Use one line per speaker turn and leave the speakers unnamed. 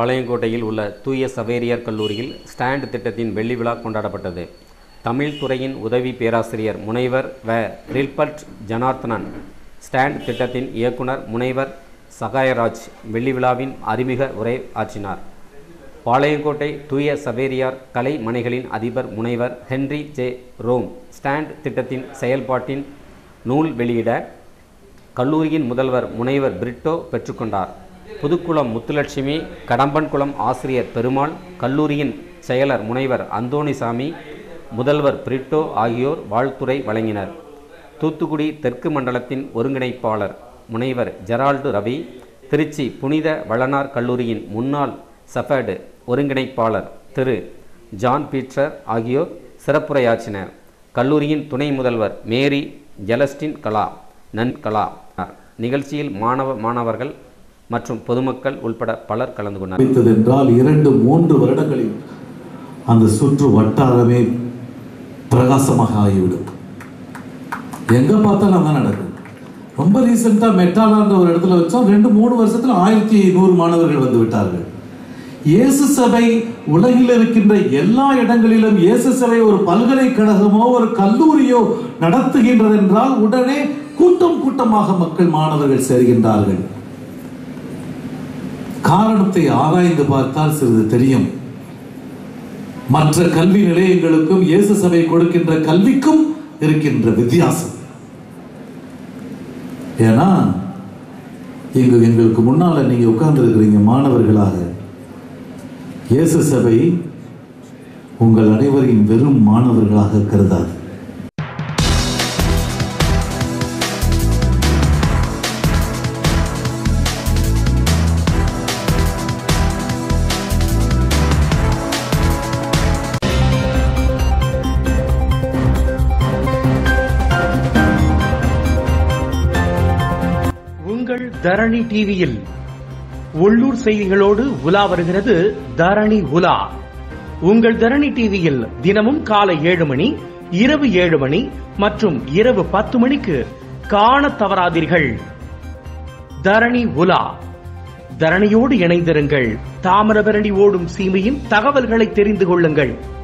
பாளையங்கோட்டையில் உள்ள தூய சவேரியார் கல்லூரியில் ஸ்டாண்ட் திட்டத்தின் வெள்ளி விழா கொண்டாடப்பட்டது தமிழ் துறையின் உதவி பேராசிரியர் முனைவர் வ ரில்பர்ட் ஜனார்த்தனன் ஸ்டாண்ட் திட்டத்தின் இயக்குனர் முனைவர் சகாயராஜ் வெள்ளி விழாவின் அறிமுக உரை ஆற்றினார் பாளையங்கோட்டை தூய சவேரியார் கலை மனைகளின் அதிபர் முனைவர் ஹென்றி ஜே ரோம் ஸ்டாண்ட் திட்டத்தின் செயல்பாட்டின் நூல் வெளியிட கல்லூரியின் முதல்வர் முனைவர் பிரிட்டோ பெற்றுக்கொண்டார் புதுக்குளம் முத்துலட்சுமி கடம்பன்குளம் ஆசிரியர் பெருமாள் கல்லூரியின் செயலர் முனைவர் அந்தோணிசாமி முதல்வர் பிரிட்டோ ஆகியோர் வாழ்த்துரை வழங்கினர் தூத்துக்குடி தெற்கு மண்டலத்தின் ஒருங்கிணைப்பாளர் முனைவர் ஜெரால்டு ரவி திருச்சி புனித வளனார் கல்லூரியின் முன்னாள் சஃபர்டு ஒருங்கிணைப்பாளர் திரு ஜான் பீட்டர் ஆகியோர் சிறப்புரையாற்றினர் கல்லூரியின் துணை முதல்வர் மேரி ஜெலஸ்டின் கலா நன் கலா நிகழ்ச்சியில் மாணவ மாணவர்கள் மற்றும் பொதுமக்கள் உள்பட பலர் கலந்து கொண்டனர்
ஆரம்பித்ததென்றால் இரண்டு மூன்று வருடங்களில் அந்த சுற்று வட்டாரமே பிரகாசமாக ஆகிவிடும் எங்க பார்த்தாலும் அதான் நடக்கும் ரொம்ப ரீசெண்டா மெட்டாலான்ற ஒரு இடத்துல வச்சோம் ரெண்டு மூணு வருஷத்துல ஆயிரத்தி நூறு மாணவர்கள் வந்து விட்டார்கள் இயேசு சபை உலகில் இருக்கின்ற எல்லா இடங்களிலும் இயேசு சபை ஒரு பல்கலைக்கழகமோ ஒரு கல்லூரியோ நடத்துகின்றது என்றால் உடனே கூட்டம் கூட்டமாக மக்கள் மாணவர்கள் சேர்கின்றார்கள் காரணத்தை ஆராய்ந்து பார்த்தால் சிறிது தெரியும் மற்ற கல்வி நிலையங்களுக்கும் இயேசு சபை கொடுக்கின்ற கல்விக்கும் இருக்கின்ற வித்தியாசம் ஏன்னா இங்கு எங்களுக்கு முன்னால நீங்க உட்கார்ந்து இருக்கிறீங்க மாணவர்களாக இயேசு சபை உங்கள் அனைவரையும் வெறும் மாணவர்களாக கருதாது
உங்கள் தரணி டிவியில் உள்ளூர் செய்திகளோடு உலா வருகிறது தரணி உலா உங்கள் தரணி டிவியில் தினமும் காலை ஏழு மணி இரவு ஏழு மணி மற்றும் இரவு பத்து மணிக்கு காணத் தவறாதீர்கள் தரணி உலா தரணியோடு இணைந்திருங்கள் தாமிரபரணி ஓடும் சீமையின் தகவல்களை தெரிந்து கொள்ளுங்கள்